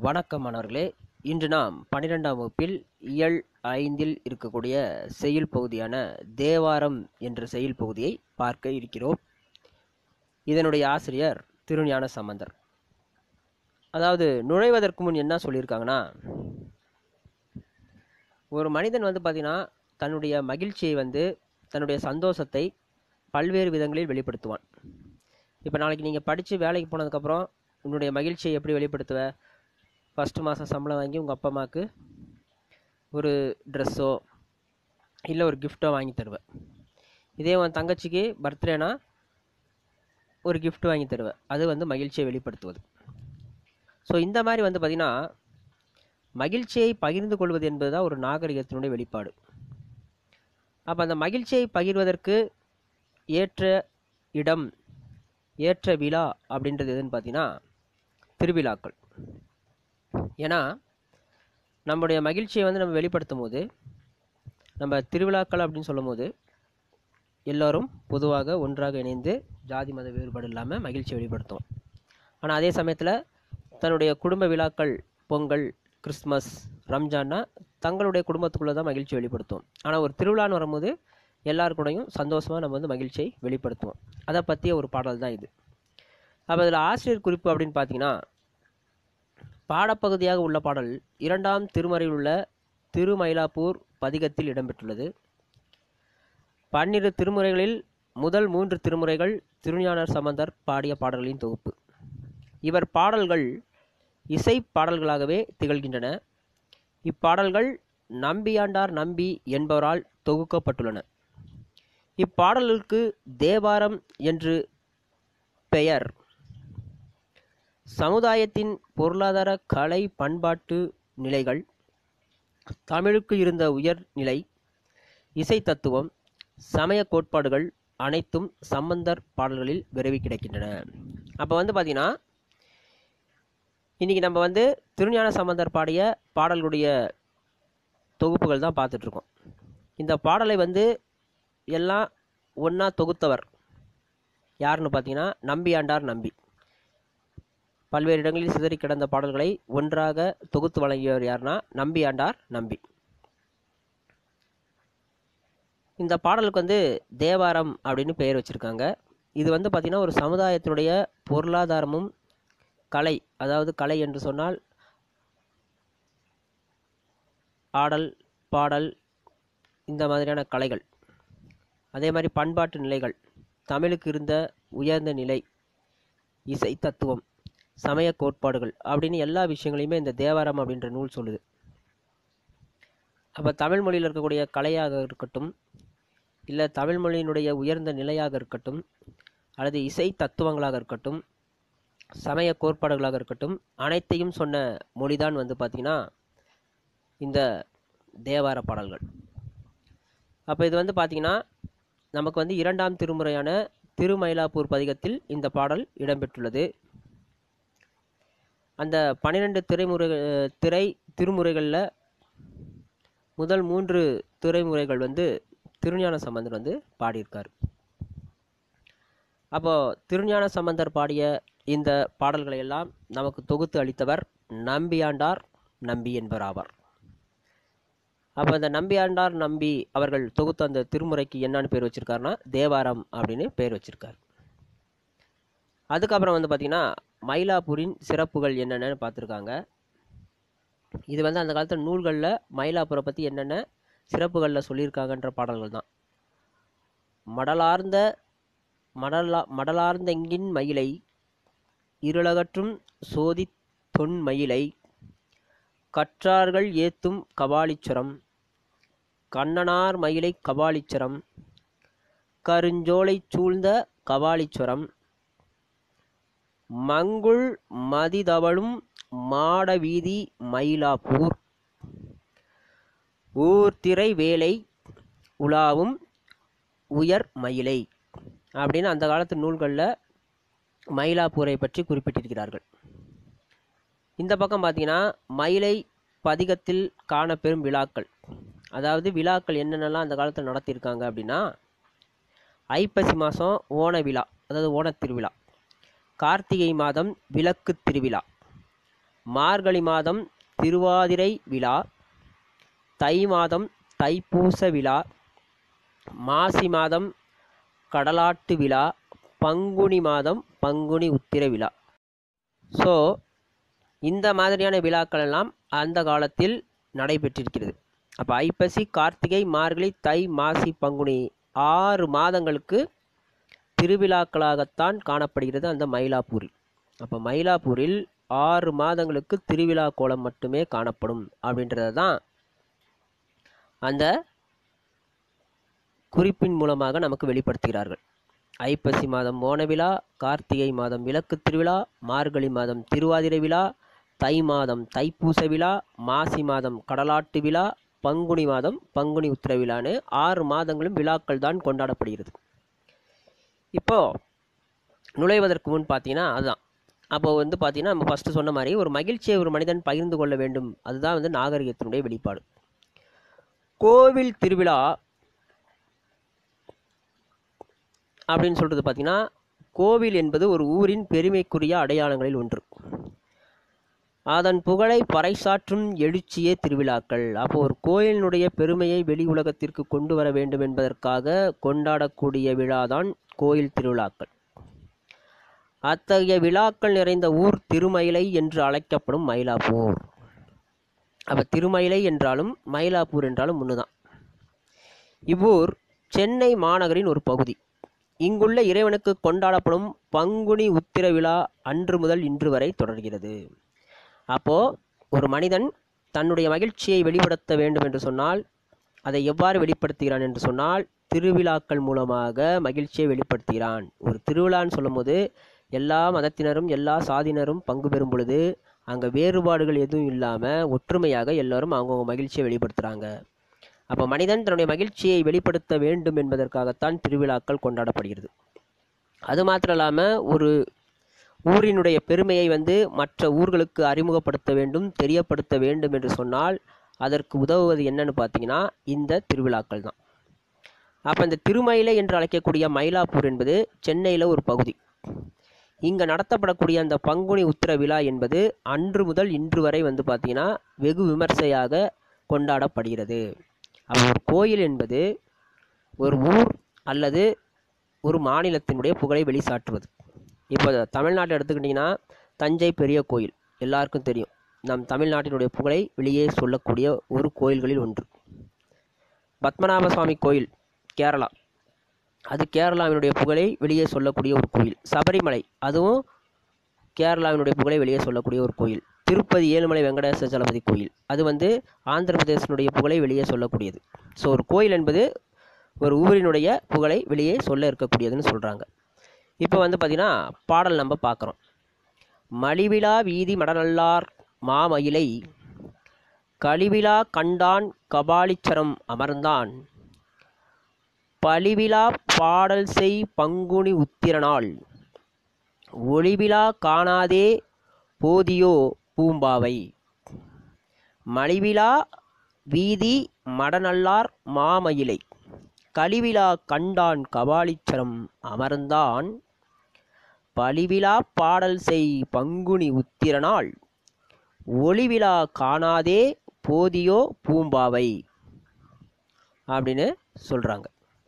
வணக்கம் மாணவர்களே இன்று நாம் பன்னிரெண்டாம் வகுப்பில் இயல் ஐந்தில் இருக்கக்கூடிய செய்யுள் பகுதியான தேவாரம் என்ற செய்யுள் பகுதியை பார்க்க இருக்கிறோம் இதனுடைய ஆசிரியர் திருஞான சம்பந்தர் அதாவது நுழைவதற்கு முன் என்ன சொல்லியிருக்காங்கன்னா ஒரு மனிதன் வந்து பார்த்தீங்கன்னா தன்னுடைய மகிழ்ச்சியை வந்து தன்னுடைய சந்தோஷத்தை பல்வேறு விதங்களில் வெளிப்படுத்துவான் இப்போ நாளைக்கு நீங்கள் படித்து வேலைக்கு போனதுக்கப்புறம் உன்னுடைய மகிழ்ச்சியை எப்படி வெளிப்படுத்துவ ஃபஸ்ட்டு மாதம் சம்பளம் வாங்கி உங்கள் அப்பா அம்மாவுக்கு ஒரு ட்ரெஸ்ஸோ இல்லை ஒரு கிஃப்ட்டோ வாங்கி தருவேன் இதே உன் தங்கச்சிக்கு பர்த்டேனா ஒரு gift வாங்கி தருவேன் அது வந்து மகிழ்ச்சியை வெளிப்படுத்துவது ஸோ இந்த மாதிரி வந்து பார்த்திங்கன்னா மகிழ்ச்சியை பகிர்ந்து கொள்வது என்பது தான் ஒரு நாகரிகத்தினுடைய வெளிப்பாடு அப்போ அந்த மகிழ்ச்சியை பகிர்வதற்கு ஏற்ற இடம் ஏற்ற விழா அப்படின்றது எதுன்னு பார்த்தீங்கன்னா திருவிழாக்கள் ஏன்னா நம்முடைய மகிழ்ச்சியை வந்து நம்ம வெளிப்படுத்தும் போது நம்ம திருவிழாக்கள் அப்படின்னு சொல்லும் போது எல்லோரும் பொதுவாக ஒன்றாக இணைந்து ஜாதி மத வேறுபாடு இல்லாமல் மகிழ்ச்சியை வெளிப்படுத்துவோம் ஆனால் அதே சமயத்தில் தன்னுடைய குடும்ப விழாக்கள் பொங்கல் கிறிஸ்மஸ் ரம்ஜான்னா தங்களுடைய குடும்பத்துக்குள்ளே தான் மகிழ்ச்சி வெளிப்படுத்துவோம் ஆனால் ஒரு திருவிழான்னு வரும்போது எல்லார் கூடயும் சந்தோஷமாக நம்ம வந்து மகிழ்ச்சியை வெளிப்படுத்துவோம் அதை பற்றிய ஒரு பாடல் தான் இது அப்போ இதில் ஆசிரியர் குறிப்பு அப்படின்னு பார்த்தீங்கன்னா பாடப்பகுதியாக உள்ள பாடல் இரண்டாம் திருமறையில் உள்ள திருமயிலாப்பூர் பதிகத்தில் இடம்பெற்றுள்ளது பன்னிரு திருமுறைகளில் முதல் மூன்று திருமுறைகள் திருஞானர் சம்பந்தர் பாடிய பாடல்களின் தொகுப்பு இவர் பாடல்கள் இசை பாடல்களாகவே திகழ்கின்றன இப்பாடல்கள் நம்பியாண்டார் நம்பி என்பவரால் தொகுக்கப்பட்டுள்ளன இப்பாடலுக்கு தேவாரம் என்று பெயர் சமுதாயத்தின் பொருளாதார கலை பண்பாட்டு நிலைகள் தமிழுக்கு இருந்த உயர்நிலை இசை தத்துவம் சமய கோட்பாடுகள் அனைத்தும் சம்பந்தர் பாடல்களில் விரவி கிடக்கின்றன அப்போ வந்து பார்த்தீங்கன்னா இன்றைக்கி நம்ம வந்து திருஞான சம்பந்தர் பாடிய பாடல்களுடைய தொகுப்புகள் தான் பார்த்துட்ருக்கோம் இந்த பாடலை வந்து எல்லாம் ஒன்றா தொகுத்தவர் யாருன்னு பார்த்தீங்கன்னா நம்பியாண்டார் நம்பி பல்வேறு இடங்களில் சிதறி கிடந்த பாடல்களை ஒன்றாக தொகுத்து வழங்கியவர் யாருன்னா நம்பியாண்டார் நம்பி இந்த பாடலுக்கு வந்து தேவாரம் அப்படின்னு பெயர் வச்சுருக்காங்க இது வந்து பார்த்திங்கன்னா ஒரு சமுதாயத்தினுடைய பொருளாதாரமும் கலை அதாவது கலை என்று சொன்னால் ஆடல் பாடல் இந்த மாதிரியான கலைகள் அதே மாதிரி பண்பாட்டு நிலைகள் தமிழுக்கு இருந்த உயர்ந்த நிலை இசை தத்துவம் சமய கோட்பாடுகள் அப்படின்னு எல்லா விஷயங்களையுமே இந்த தேவாரம் அப்படின்ற நூல் சொல்லுது அப்போ தமிழ் மொழியில் இருக்கக்கூடிய கலையாக இருக்கட்டும் இல்லை தமிழ் மொழியினுடைய உயர்ந்த நிலையாக இருக்கட்டும் அல்லது இசை தத்துவங்களாக இருக்கட்டும் சமய கோட்பாடுகளாக இருக்கட்டும் அனைத்தையும் சொன்ன மொழிதான் வந்து பார்த்திங்கன்னா இந்த தேவார பாடல்கள் அப்போ இது வந்து பார்த்திங்கன்னா நமக்கு வந்து இரண்டாம் திருமுறையான திருமயிலாப்பூர் பதிகத்தில் இந்த பாடல் இடம்பெற்றுள்ளது அந்த பன்னிரெண்டு திரைமுறை திரை திருமுறைகளில் முதல் மூன்று திரைமுறைகள் வந்து திருஞான சம்பந்தர் வந்து பாடியிருக்கார் அப்போது திருஞான சம்பந்தர் பாடிய இந்த பாடல்களை எல்லாம் நமக்கு தொகுத்து அளித்தவர் நம்பியாண்டார் நம்பி என்பவர் ஆவார் அப்போ இந்த நம்பியாண்டார் நம்பி அவர்கள் தொகுத்த அந்த திருமுறைக்கு என்னன்னு பேர் வச்சிருக்காருன்னா தேவாரம் அப்படின்னு பேர் வச்சிருக்கார் அதுக்கப்புறம் வந்து பார்த்திங்கன்னா மயிலாப்பூரின் சிறப்புகள் என்னென்னு பார்த்துருக்காங்க இது வந்து அந்த காலத்தில் நூல்களில் மயிலாப்பூரை பற்றி என்னென்ன சிறப்புகளில் சொல்லியிருக்காங்கன்ற பாடல்கள் தான் மடலார்ந்த மடலா மடலார்ந்தெங்கின் மயிலை இருளகற்றும் சோதி தொன் மயிலை கற்றார்கள் ஏத்தும் கபாலீச்சரம் கண்ணனார் மயிலை கபாலீச்சரம் கருஞ்சோலை சூழ்ந்த கபாலீச்சரம் மங்குள் மதிதவளும் மாடவீதி மயிலாப்பூர் ஊர்திரை வேலை உலாவும் உயர் மயிலை அப்படின்னு அந்த காலத்து நூல்களில் மயிலாப்பூரை பற்றி குறிப்பிட்டிருக்கிறார்கள் இந்த பக்கம் பார்த்தீங்கன்னா மயிலை பதிகத்தில் காணப்பெறும் விழாக்கள் அதாவது விழாக்கள் என்னென்னலாம் அந்த காலத்தில் நடத்தியிருக்காங்க அப்படின்னா ஐப்பசி மாதம் ஓண விழா அதாவது ஓணத் திருவிழா கார்த்திகை மாதம் விளக்கு திருவிழா மார்கழி மாதம் திருவாதிரை விழா தை மாதம் தைப்பூச விழா மாசி மாதம் கடலாட்டு விழா பங்குனி மாதம் பங்குனி உத்திர விழா ஸோ இந்த மாதிரியான விழாக்கள் எல்லாம் அந்த காலத்தில் நடைபெற்றிருக்கிறது அப்போ ஐப்பசி கார்த்திகை மார்கழி தை மாசி பங்குனி ஆறு மாதங்களுக்கு திருவிழாக்களாகத்தான் காணப்படுகிறது அந்த மயிலாப்பூரில் அப்போ மயிலாப்பூரில் ஆறு மாதங்களுக்கு திருவிழா கோலம் மட்டுமே காணப்படும் அப்படின்றது தான் அந்த குறிப்பின் மூலமாக நமக்கு வெளிப்படுத்துகிறார்கள் ஐப்பசி மாதம் மோன விழா கார்த்திகை மாதம் விளக்கு திருவிழா மார்கழி மாதம் திருவாதிரை விழா தை மாதம் தைப்பூச விழா மாசி மாதம் கடலாட்டு விழா பங்குனி மாதம் பங்குனி உத்திர விழான்னு ஆறு மாதங்களும் விழாக்கள் தான் கொண்டாடப்படுகிறது இப்போ நுழைவதற்கு முன் பார்த்தீங்கன்னா அதுதான் அப்போ வந்து பார்த்தீங்கன்னா நம்ம ஃபஸ்ட்டு சொன்ன மாதிரி ஒரு மகிழ்ச்சியை ஒரு மனிதன் பகிர்ந்து கொள்ள வேண்டும் அதுதான் வந்து நாகரிகத்தினுடைய வெளிப்பாடு கோவில் திருவிழா அப்படின்னு சொல்கிறது பார்த்தீங்கன்னா கோவில் என்பது ஒரு ஊரின் பெருமைக்குரிய அடையாளங்களில் ஒன்று அதன் புகழை பறைசாற்றும் எழுச்சியே திருவிழாக்கள் அப்போ ஒரு கோயிலினுடைய பெருமையை வெளி உலகத்திற்கு கொண்டு வர வேண்டும் என்பதற்காக கொண்டாடக்கூடிய விழாதான் கோயில் திருவிழாக்கள் அத்தகைய விழாக்கள் நிறைந்த ஊர் திருமயிலை என்று அழைக்கப்படும் மயிலாப்பூர் அப்போ திருமயிலை என்றாலும் மயிலாப்பூர் என்றாலும் ஒன்று இவ்வூர் சென்னை மாநகரின் ஒரு பகுதி இங்குள்ள இறைவனுக்கு கொண்டாடப்படும் பங்குனி உத்திர விழா அன்று முதல் இன்று வரை தொடர்கிறது அப்போ ஒரு மனிதன் தன்னுடைய மகிழ்ச்சியை வெளிப்படுத்த வேண்டும் என்று சொன்னால் அதை எவ்வாறு வெளிப்படுத்துகிறான் என்று சொன்னால் திருவிழாக்கள் மூலமாக மகிழ்ச்சியை வெளிப்படுத்துகிறான் ஒரு திருவிழான்னு சொல்லும்போது எல்லா மதத்தினரும் எல்லா சாதியினரும் பங்கு பெறும் பொழுது அங்கே வேறுபாடுகள் எதுவும் இல்லாமல் ஒற்றுமையாக எல்லோரும் அவங்கவுங்க மகிழ்ச்சியை வெளிப்படுத்துகிறாங்க அப்போ மனிதன் தன்னுடைய மகிழ்ச்சியை வெளிப்படுத்த வேண்டும் என்பதற்காகத்தான் திருவிழாக்கள் கொண்டாடப்படுகிறது அது மாத்திரம் இல்லாமல் ஒரு ஊரினுடைய பெருமையை வந்து மற்ற ஊர்களுக்கு அறிமுகப்படுத்த வேண்டும் தெரியப்படுத்த வேண்டும் என்று சொன்னால் அதற்கு உதவுவது என்னன்னு பார்த்தீங்கன்னா இந்த திருவிழாக்கள் தான் அப்போ இந்த திருமயிலை என்று அழைக்கக்கூடிய மயிலாப்பூர் என்பது சென்னையில் ஒரு பகுதி இங்கே நடத்தப்படக்கூடிய அந்த பங்குனி உத்திர விழா என்பது அன்று முதல் இன்று வரை வந்து பார்த்தீங்கன்னா வெகு விமர்சையாக கொண்டாடப்படுகிறது அப்போ ஒரு கோயில் என்பது ஒரு ஊர் அல்லது ஒரு மாநிலத்தினுடைய புகழை வெளிசாட்டுவது இப்போ தமிழ்நாட்டை எடுத்துக்கிட்டிங்கன்னா தஞ்சை பெரிய கோயில் எல்லாருக்கும் தெரியும் நம் தமிழ்நாட்டினுடைய புகழை வெளியே சொல்லக்கூடிய ஒரு கோயில்களில் ஒன்று பத்மநாப சுவாமி கோயில் கேரளா அது கேரளாவினுடைய புகழை வெளியே சொல்லக்கூடிய ஒரு கோயில் சபரிமலை அதுவும் கேரளாவினுடைய புகழை வெளியே சொல்லக்கூடிய ஒரு கோயில் திருப்பதி ஏழுமலை வெங்கடேச சலபதி கோயில் அது வந்து ஆந்திர பிரதேசனுடைய புகழை வெளியே சொல்லக்கூடியது ஸோ ஒரு கோயில் என்பது ஒரு ஊரினுடைய புகழை வெளியே சொல்ல இருக்கக்கூடியதுன்னு சொல்கிறாங்க இப்போ வந்து பார்த்திங்கன்னா பாடல் நம்ம பார்க்குறோம் மலிவிழா வீதி மடநல்லார் மாமயிலை கழிவிழா கண்டான் கபாலிச்சரம் அமர்ந்தான் பழிவிழா பாடல் செய் பங்குனி உத்திரனாள் ஒளிவிழா காணாதே போதியோ பூம்பாவை மலிவிழா வீதி மடநல்லார் மாமயிலை கழிவிழா கண்டான் கபாலிச்சரம் அமர்ந்தான் பழிவிழா பாடல் செய் பங்குனி உத்திரனாள் ஒளிவிழா காணாதே போதியோ பூம்பாவை அப்படின்னு சொல்கிறாங்க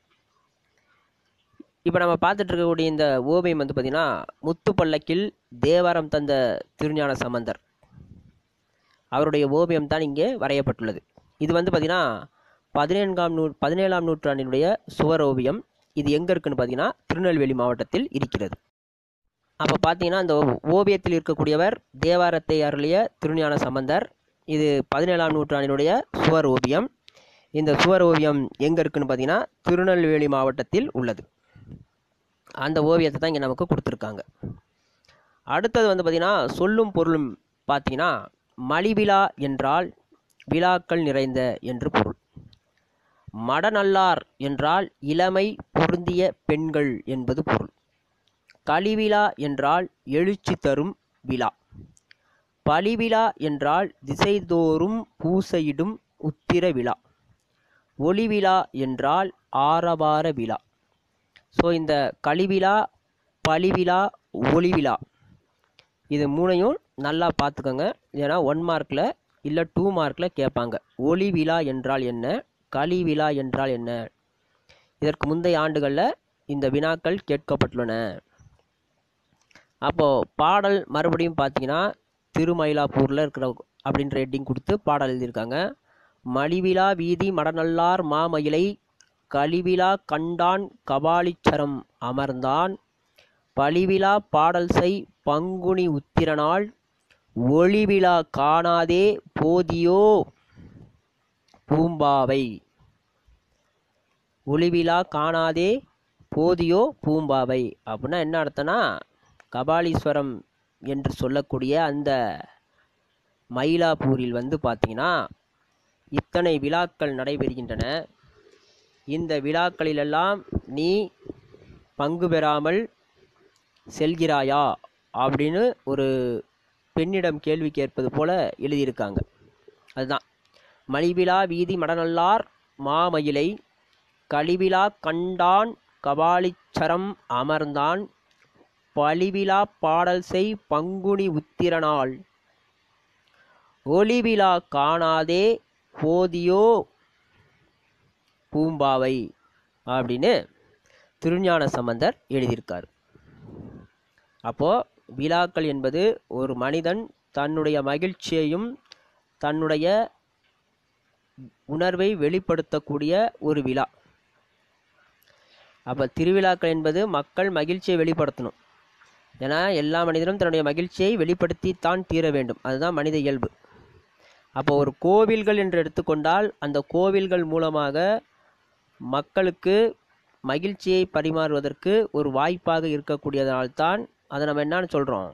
இப்போ நம்ம பார்த்துட்டு இருக்கக்கூடிய இந்த ஓவியம் வந்து பார்த்திங்கன்னா முத்து பல்லக்கில் தேவாரம் தந்த திருஞான சம்பந்தர் அவருடைய ஓவியம் தான் இங்கே வரையப்பட்டுள்ளது இது வந்து பார்த்திங்கன்னா பதினேழாம் நூ பதினேழாம் நூற்றாண்டினுடைய சுவர் ஓவியம் இது எங்கே இருக்குன்னு பார்த்தீங்கன்னா திருநெல்வேலி மாவட்டத்தில் இருக்கிறது அப்போ பார்த்தீங்கன்னா அந்த ஓவியத்தில் இருக்கக்கூடியவர் தேவாரத்தை அருளிய திருஞான சம்பந்தர் இது பதினேழாம் நூற்றாண்டினுடைய சுவர் ஓவியம் இந்த சுவர் ஓவியம் எங்கே இருக்குன்னு பார்த்தீங்கன்னா திருநெல்வேலி மாவட்டத்தில் உள்ளது அந்த ஓவியத்தை தான் இங்கே நமக்கு கொடுத்துருக்காங்க அடுத்தது வந்து பார்த்திங்கன்னா சொல்லும் பொருளும் பார்த்தீங்கன்னா மலிவிழா என்றால் விழாக்கள் நிறைந்த என்று பொருள் மடநல்லார் என்றால் இளமை பொருந்திய பெண்கள் என்பது பொருள் கலிவிழா என்றால் எழுச்சி தரும் விழா பழிவிழா என்றால் திசைதோறும் பூசையிடும் உத்திர விழா ஒளிவிழா என்றால் ஆரவார விழா ஸோ இந்த கழிவிழா பழிவிழா ஒளிவிழா இது மூணையும் நல்லா பார்த்துக்கோங்க ஏன்னா ஒன் மார்க்கில் இல்லை டூ மார்க்கில் கேட்பாங்க ஒளி விழா என்றால் என்ன களி விழா என்றால் என்ன இதற்கு முந்தைய ஆண்டுகளில் இந்த வினாக்கள் கேட்கப்பட்டுள்ளன அப்போது பாடல் மறுபடியும் பார்த்தீங்கன்னா திருமயிலாப்பூரில் இருக்கிற அப்படின்ற ஹெட்டிங் கொடுத்து பாடல் எழுதியிருக்காங்க மலிவிழா வீதி மடநல்லார் மாமயிலை கலிவிழா கண்டான் கபாலிச்சரம் அமர்ந்தான் பழிவிழா பாடல் செய் பங்குனி உத்திரனாள் ஒளிவிழா காணாதே போதியோ பூம்பாவை ஒளிவிழா காணாதே போதியோ பூம்பாவை அப்படின்னா என்ன அர்த்தம்னா கபாலீஸ்வரம் என்று சொல்லக்கூடிய அந்த மயிலாப்பூரில் வந்து பார்த்தீங்கன்னா இத்தனை விழாக்கள் நடைபெறுகின்றன இந்த விழாக்களிலெல்லாம் நீ பங்கு பெறாமல் செல்கிறாயா அப்படின்னு ஒரு பெண்ணிடம் கேள்வி கேட்பது போல எழுதியிருக்காங்க அதுதான் மலிவிழா வீதி மடநல்லார் மாமயிலை கழிவிழா கண்டான் கபாலிச்சரம் அமர்ந்தான் பழிவிழா பாடல் செய் பங்குனி உத்திரனாள் ஒளிவிழா காணாதே போதியோ பூம்பாவை அப்படின்னு திருஞான சம்பந்தர் எழுதியிருக்கார் அப்போ விழாக்கள் என்பது ஒரு மனிதன் தன்னுடைய மகிழ்ச்சியையும் தன்னுடைய உணர்வை வெளிப்படுத்தக்கூடிய ஒரு விழா அப்போ திருவிழாக்கள் என்பது மக்கள் மகிழ்ச்சியை வெளிப்படுத்தணும் ஏன்னா எல்லா மனிதனும் தன்னுடைய மகிழ்ச்சியை வெளிப்படுத்தித்தான் தீர வேண்டும் அதுதான் மனித இயல்பு அப்போ ஒரு கோவில்கள் என்று எடுத்துக்கொண்டால் அந்த கோவில்கள் மூலமாக மக்களுக்கு மகிழ்ச்சியை பரிமாறுவதற்கு ஒரு வாய்ப்பாக இருக்கக்கூடியதனால்தான் அதை நம்ம என்னன்னு சொல்கிறோம்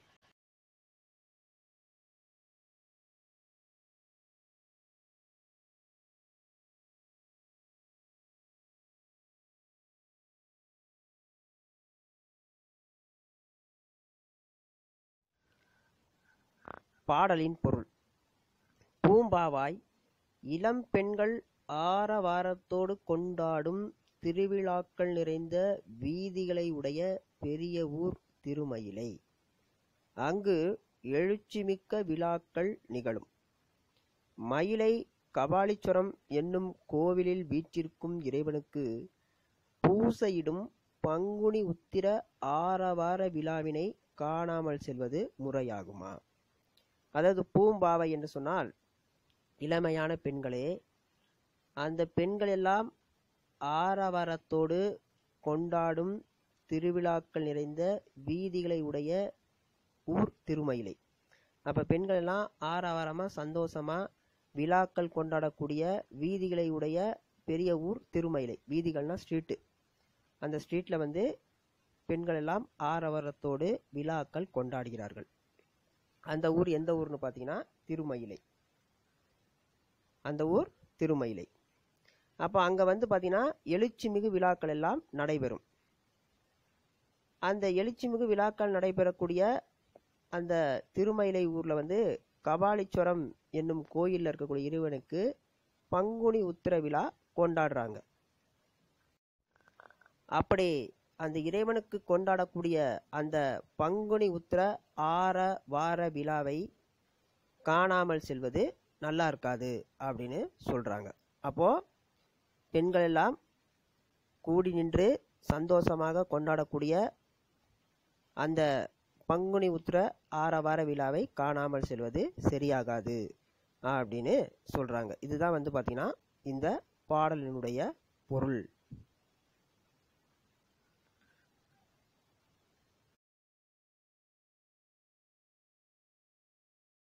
பாடலின் பொருள் பூம்பாவாய் இளம் பெண்கள் ஆரவாரத்தோடு கொண்டாடும் திருவிழாக்கள் நிறைந்த வீதிகளை உடைய பெரிய ஊர் திருமயிலை அங்கு எழுச்சிமிக்க விழாக்கள் நிகழும் மயிலை கபாலீஸ்வரம் என்னும் கோவிலில் வீற்றிருக்கும் இறைவனுக்கு பூசையிடும் பங்குனி உத்திர ஆரவார விழாவினை காணாமல் செல்வது முறையாகுமா அதாவது பூம்பாவை என்று சொன்னால் இளமையான பெண்களே அந்த பெண்கள் எல்லாம் ஆரவாரத்தோடு கொண்டாடும் திருவிழாக்கள் நிறைந்த வீதிகளை உடைய ஊர் திருமயிலை அப்போ பெண்கள் எல்லாம் ஆரவாரமாக சந்தோஷமாக விழாக்கள் கொண்டாடக்கூடிய வீதிகளை உடைய பெரிய ஊர் திருமயிலை வீதிகள்னா ஸ்ட்ரீட்டு அந்த ஸ்ட்ரீட்டில் வந்து பெண்கள் எல்லாம் ஆரவாரத்தோடு விழாக்கள் கொண்டாடுகிறார்கள் அந்த ஊர் எந்த ஊர்னு பார்த்தீங்கன்னா திருமயிலை அந்த ஊர் திருமயிலை அப்போ அங்கே வந்து பார்த்தீங்கன்னா எழுச்சிமிகு விழாக்கள் எல்லாம் நடைபெறும் அந்த எழுச்சிமிகு விழாக்கள் நடைபெறக்கூடிய அந்த திருமயிலை ஊரில் வந்து கபாலீஸ்வரம் என்னும் கோயிலில் இருக்கக்கூடிய இறைவனுக்கு பங்குனி உத்திர விழா கொண்டாடுறாங்க அப்படி அந்த இறைவனுக்கு கொண்டாடக்கூடிய அந்த பங்குனி உத்திர ஆர வார விழாவை காணாமல் செல்வது நல்லா இருக்காது அப்படின்னு சொல்கிறாங்க அப்போது பெண்கள் எல்லாம் கூடி நின்று சந்தோஷமாக கொண்டாடக்கூடிய அந்த பங்குனி உத்திர ஆரவார விழாவை காணாமல் செல்வது சரியாகாது அப்படின்னு சொல்கிறாங்க இதுதான் வந்து பார்த்திங்கன்னா இந்த பாடலினுடைய பொருள்